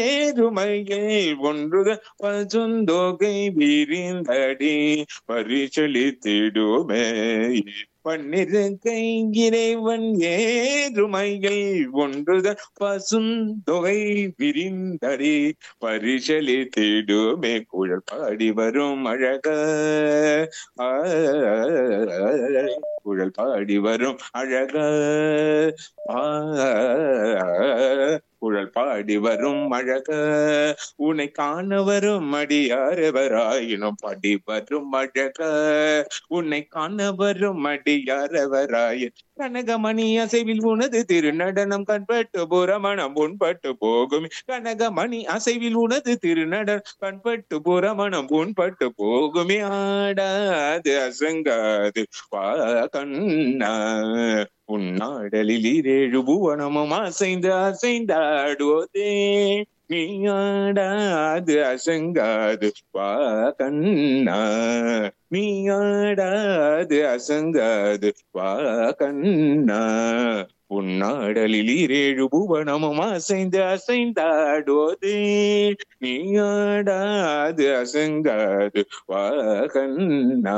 ஏறுமையில் ஒன்றுத பசுந்தொகை விரிந்தடி பரிசளித்திடுமே பன்னிரு கை இறைவன் ஏறுமையில் ஒன்றுத பசுந்தொகை விரிந்தடி பரிசளித்திடுமே குழல் பாடி வரும் அழக ஆ, குழல் பாடி வரும் அழக ஆ, குழல் பாடி வரும் அழக உன்னை காண வரும் அடியாரவராயினும் பாடி வரும் அழக உன்னை காண வரும் அடியாரவராய கனகமணி அசைவில் உனது திருநடனம் கண்பட்டு புறமணம் உண்பட்டு போகும் கனகமணி அசைவில் உனது திருநடனம் கண்பட்டு புறமணம் உண்பட்டு போகுமே ஆடாது அசங்காது வா கண்ணா உன்னாடலில் இரேழு புவனமும் அசைந்து அசைந்தாடுவதே நீ ஆடாது அசங்காது வா கண்ணா நீ ஆடாது அசங்காது வா கண்ணா உன்னாடலில் இரேழு புவனமும் அசைந்து அசைந்தாடுவதே நீ ஆடாது அசங்காது வா கண்ணா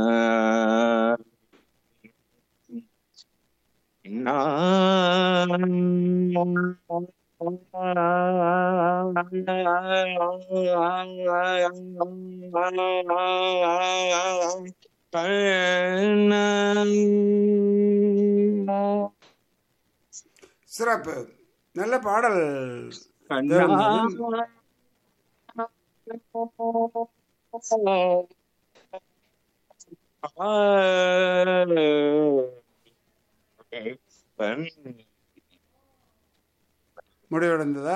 சிறப்பு நல்ல பாடல் முடிவடைந்ததா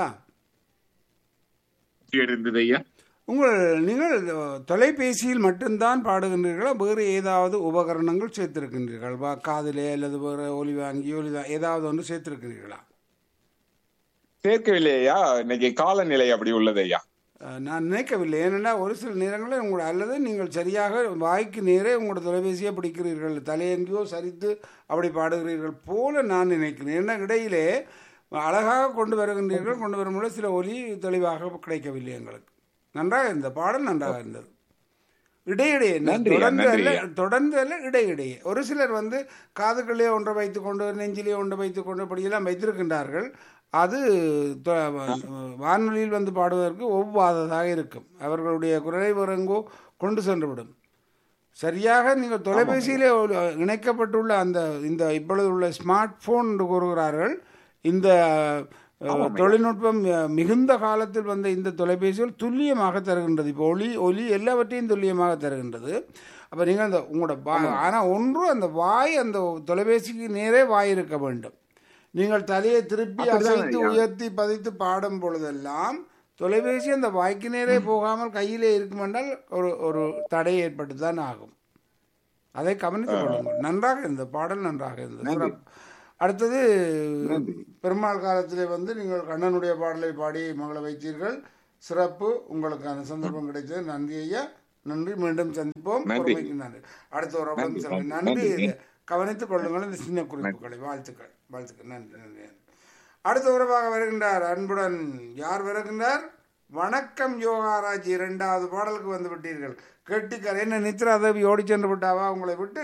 இருந்தது ஐயா உங்கள் நீங்கள் தொலைபேசியில் மட்டும்தான் பாடுகின்றீர்களா வேறு ஏதாவது உபகரணங்கள் சேர்த்திருக்கின்றீர்கள் வா காதிலே அல்லது வேறு ஒலி வாங்கி ஒலி வா- ஏதாவது ஒன்று சேர்த்திருக்கிறீர்களா சேர்க்கவில்லை ஐயா இன்னைக்கு காலநிலை அப்படி உள்ளது ஐயா அஹ், நான் நினைக்கவில்லை ஏனென்னா ஒரு சில நேரங்களில் உங்களோட அல்லது நீங்கள் சரியாக வாய்க்கு நேரே உங்களோட தொலைபேசியை பிடிக்கிறீர்கள் தலையெங்கேயோ சரித்து அப்படி பாடுகிறீர்கள் போல நான் நினைக்கிறேன் ஏன்னா இடையிலே அழகாக கொண்டு வருகின்றீர்கள் கொண்டு வரும்போது சில ஒலி தெளிவாக கிடைக்கவில்லை எங்களுக்கு நன்றாக இருந்த பாடல் நன்றாக இருந்தது இடையிடையே நன்றி ஐயா, தொடர்ந்து நன்றி அல்ல ஐயா. தொடர்ந்து அல்ல இடையிடையே ஒரு சிலர் வந்து காதுகளே ஒன்றை வைத்துக்கொண்டு நெஞ்சிலே ஒன்றை வைத்துக்கொண்டு அப்படியெல்லாம் வைத்திருக்கின்றார்கள் அது தொ- வானொலியில் வந்து பாடுவதற்கு ஒவ்வாததாக இருக்கும் அவர்களுடைய குரலை வரங்கோ கொண்டு சென்றுவிடும் சரியாக நீங்கள் தொலைபேசியிலே ஒரு இணைக்கப்பட்டுள்ள அந்த இந்த இப்பொழுது உள்ள ஸ்மார்ட் போன் என்று கூறுகிறார்கள் இந்த அஹ், தொழில்நுட்பம் அஹ், மிகுந்த காலத்தில் வந்த இந்த தொலைபேசிகள் துல்லியமாக தருகின்றது இப்போ ஒளி ஒலி எல்லாவற்றையும் துல்லியமாக தருகின்றது அப்போ நீங்கள் அந்த உங்களோட ஆனால் ஒன்று அந்த வாய் அந்த தொலைபேசிக்கு நேரே வாய் இருக்க வேண்டும் நீங்கள் தலையை திருப்பி அப்படிதான் அசைத்து ஐயா. உயர்த்தி பதித்து பாடும் பொழுதெல்லாம் தொலைபேசி அந்த வாய்க்கு நேரே போகாமல் கையிலே இருக்கும் என்றால் ஒரு ஒரு தடை ஏற்பட்டு தான் ஆகும் அதை கவனித்துக் கொள்ளுங்கள் நன்றாக இருந்தது பாடல் நன்றாக இருந்தது நன்றி. சிறப்பு. அடுத்தது பெருமாள் காலத்திலே வந்து நீங்கள் கண்ணனுடைய பாடலை பாடி மகளை வைத்தீர்கள் சிறப்பு உங்களுக்கான சந்தர்ப்பம் கிடைத்தது நன்றி ஐயா நன்றி மீண்டும் சந்திப்போம் நன்றி. பொறுமைக்கு நன்றி அடுத்த ஒரு நன்றி, அவலம் சொல்லுங்கள். நன்றி. நன்றி நன்றி. இதை கவனித்துக் கொள்ளுங்கள் இந்த சின்ன குறிப்புகளை வாழ்த்துக்கள் வாழ்த்துக்கள் நன்றி நன்றி அடுத்த உறவாக வருகின்றார் அன்புடன் யார் வருகின்றார் வணக்கம் யோகாராஜ் இரண்டாவது பாடலுக்கு வந்து விட்டீர்கள் கெட்டிக்கார் என்ன நித்ரா தேவி ஓடி சென்று விட்டாவா உங்களை விட்டு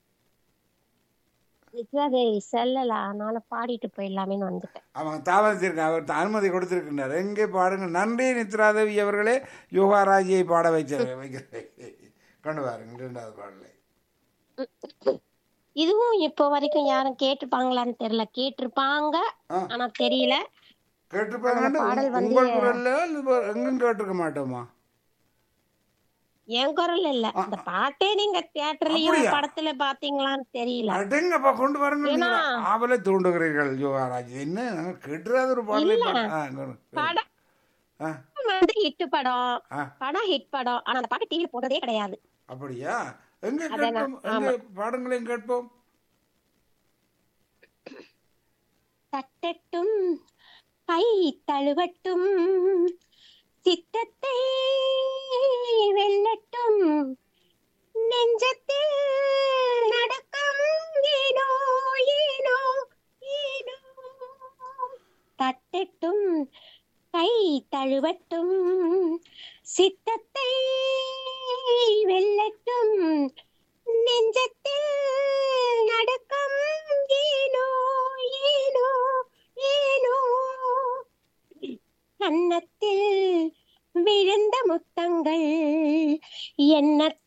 வித்யாதேவி செல்லல அதனால பாடிட்டு போயிடலாமேன்னு வந்துட்டேன் அவன் தாமதித்திருக்கான் அவர் அனுமதி கொடுத்திருக்கின்றார் எங்கே பாடுங்க நன்றி நித்ரா தேவி அவர்களே யோகாராஜியை பாட வைச்ச வைக்கிறேன் கொண்டு வாருங்க இரண்டாவது பாடலை இதுவும் இப்போ வரைக்கும் யாரும் கேட்டிருப்பாங்களான்னு தெரியல கேட்டிருப்பாங்க ஆ. ஆனா தெரியல கேட்டிருப்பாங்க அந்த பாடல் வந்து- உங்கள் குரல்ல இல்ல எங்கும் கேட்டிருக்க மாட்டோமா என் குரல் இல்ல ஆ, இந்த பாட்டே நீங்க தியேட்டர்லயும் அப்படியா? படத்துல பாத்தீங்களான்னு தெரியல அடங்கப்பா கொண்டு வரங்க ஏன்னா- நீங்கள் ஆவலை தூண்டுகிறீர்கள் யோகாராஜ் என்ன நாங்கள் கேட்டுறாத ஒரு பாடலை இல்ல. பாடு- ஆ, கொண்டு- படம் ஆ, வந்து ஹிட் படம் ஆ. படம் ஹிட் படம் ஆனா அந்த பாட்டு டிவில போட்டதே கிடையாது அப்படியா எங்க அதான் கேட்போம் எங்க பாடங்களையும் கேட்போம் தட்டட்டும் கை தழுவட்டும் சித்தத்தை வெல்லட்டும் நெஞ்சத்தில் நடக்கும் ஏனோ ஏனோ ஏனோ தட்டட்டும் கை தழுவட்டும் சித்தத்தை வெல்லட்டும் நெஞ்சத்தில் நடக்கும் ஏனோ ஏனோ ஏனோ கன்னத்தில் விழுந்த முத்தங்கள் எண்ணத்தில்